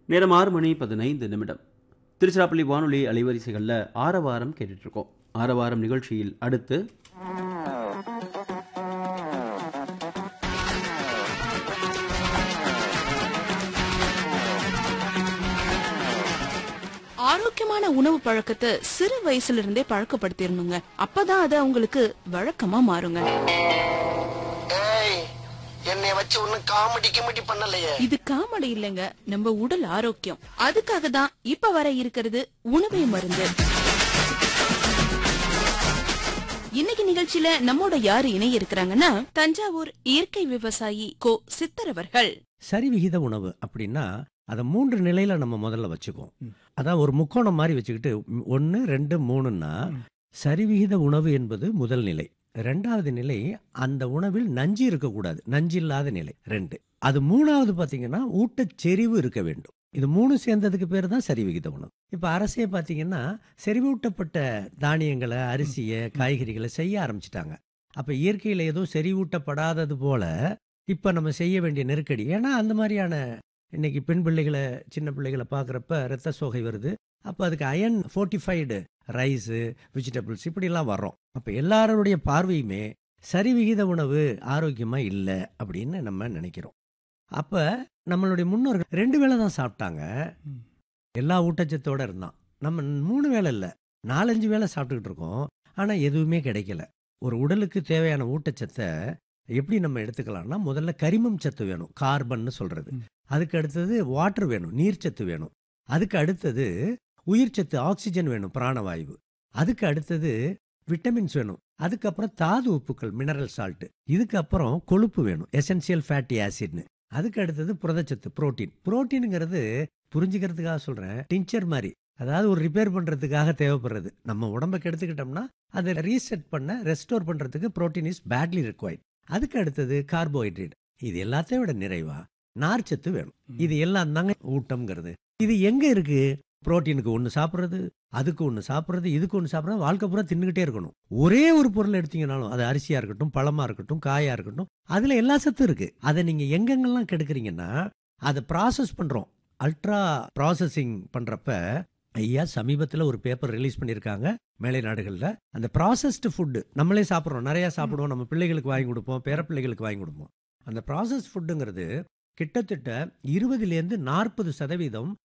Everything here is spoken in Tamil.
நேரம் ஆறு மணி பதினைந்து நிமிடம் திருச்சிராப்பள்ளி வானொலி அலைவரிசைகளில் ஆரவாரம் கேட்டுட்ருக்கோம் ஆரவாரம் நிகழ்ச்சியில் அடுத்து ஆரோக்கியமான உணவு பழக்கத்தை சிறு வயசுல இருந்தே பழக்கப்படுத்திடணுங்க அப்பதான் அது அவங்களுக்கு வழக்கமா மாறுங்க ஏய் என்னைய வச்சு ஒன்னும் காமெடி கிமெடி பண்ணலையே இது காமெடி இல்லைங்க நம்ம உடல் ஆரோக்கியம் அதுக்காக தான் இப்ப வர இருக்கிறது உணவே மருந்து இன்னைக்கு நிகழ்ச்சியில நம்மோட யாரு இணைய இருக்கிறாங்கன்னா தஞ்சாவூர் இயற்கை விவசாயி கோ சித்தர் அவர்கள் சரிவிகித உணவு அப்படின்னா அதை மூன்று நிலையில நம்ம முதல்ல வச்சுக்குவோம் அதான் ஒரு முக்கோணம் மாதிரி வச்சுக்கிட்டு ஒன்று ரெண்டு மூணுன்னா சரிவிகித உணவு என்பது முதல் நிலை ரெண்டாவது நிலை அந்த உணவில் நஞ்சு இருக்கக்கூடாது நஞ்சு இல்லாத நிலை ரெண்டு அது மூணாவது பார்த்தீங்கன்னா ஊட்டச்செறிவு இருக்க வேண்டும் இது மூணு சேர்ந்ததுக்கு பேர் தான் சரிவிகித உணவு இப்போ அரசே பார்த்தீங்கன்னா செறிவூட்டப்பட்ட தானியங்களை அரிசியை காய்கறிகளை செய்ய ஆரம்பிச்சிட்டாங்க அப்போ இயற்கையில் ஏதோ செறிவூட்டப்படாதது போல இப்போ நம்ம செய்ய வேண்டிய நெருக்கடி ஏன்னா அந்த மாதிரியான இன்னைக்கு பெண் பிள்ளைகளை சின்ன பிள்ளைகளை பார்க்குறப்ப ரத்த சோகை வருது அப்போ அதுக்கு அயன் ஃபோர்ட்டிஃபைடு ரைஸு வெஜிடபிள்ஸ் இப்படிலாம் வர்றோம் அப்போ எல்லாருடைய பார்வையுமே சரிவிகித உணவு ஆரோக்கியமாக இல்லை அப்படின்னு நம்ம நினைக்கிறோம் அப்போ நம்மளுடைய முன்னோர்கள் ரெண்டு வேளை தான் சாப்பிட்டாங்க எல்லா ஊட்டச்சத்தோட இருந்தான் நம்ம மூணு வேளை இல்லை நாலஞ்சு வேளை சாப்பிட்டுக்கிட்டு இருக்கோம் ஆனால் எதுவுமே கிடைக்கல ஒரு உடலுக்கு தேவையான ஊட்டச்சத்தை எப்படி நம்ம எடுத்துக்கலாம்னா முதல்ல கரிமம் சத்து வேணும் கார்பன்னு சொல்றது அதுக்கு அடுத்தது வாட்டர் வேணும் நீர்ச்சத்து வேணும் அதுக்கு அடுத்தது உயிர்ச்சத்து ஆக்சிஜன் வேணும் பிராணவாயு அதுக்கு அடுத்தது விட்டமின்ஸ் வேணும் அதுக்கப்புறம் தாது உப்புக்கள் மினரல் சால்ட் இதுக்கப்புறம் கொழுப்பு வேணும் எசென்சியல் ஃபேட்டி ஆசிட்னு அதுக்கு அடுத்தது புரதச்சத்து புரோட்டீன் புரோட்டீனுங்கிறது புரிஞ்சுக்கிறதுக்காக சொல்றேன் டிஞ்சர் மாதிரி அதாவது ஒரு ரிப்பேர் பண்றதுக்காக தேவைப்படுறது நம்ம உடம்ப கெடுத்துக்கிட்டோம்னா அதை ரீசெட் பண்ண ரெஸ்டோர் பண்றதுக்கு புரோட்டீன் இஸ் பேட்லி required அதுக்கு அடுத்தது கார்போஹைட்ரேட் இது எல்லாத்தையும் விட நிறைவா நார்ச்சத்து வேணும் இது எல்லாம் தாங்க ஊட்டம்ங்கிறது இது எங்க இருக்கு புரோட்டீனுக்கு ஒன்று சாப்பிட்றது அதுக்கு ஒன்று சாப்பிட்றது இதுக்கு ஒன்று சாப்பிட்றது வாழ்க்கை பூரா தின்னுக்கிட்டே இருக்கணும் ஒரே ஒரு பொருள் எடுத்தீங்கனாலும் அது அரிசியாக இருக்கட்டும் பழமாக இருக்கட்டும் காயாக இருக்கட்டும் அதில் எல்லா சத்தும் இருக்குது அதை நீங்கள் எங்கெங்கெல்லாம் கெடுக்குறீங்கன்னா அதை ப்ராசஸ் பண்ணுறோம் அல்ட்ரா ப்ராசஸிங் பண்ணுறப்ப ஐயா சமீபத்தில் ஒரு பேப்பர் ரிலீஸ் பண்ணியிருக்காங்க மேலை நாடுகளில் அந்த ப்ராசஸ்டு ஃபுட்டு நம்மளே சாப்பிட்றோம் நிறையா சாப்பிடுவோம் நம்ம பிள்ளைகளுக்கு வாங்கி கொடுப்போம் பேர பிள்ளைகளுக்கு வாங்கி கொடுப்போம் அந்த ப்ராசஸ் ஃபுட்டுங்கிறது கிட்டத்தட்ட இருபதுலேருந்து நாற்பது சதவீதம்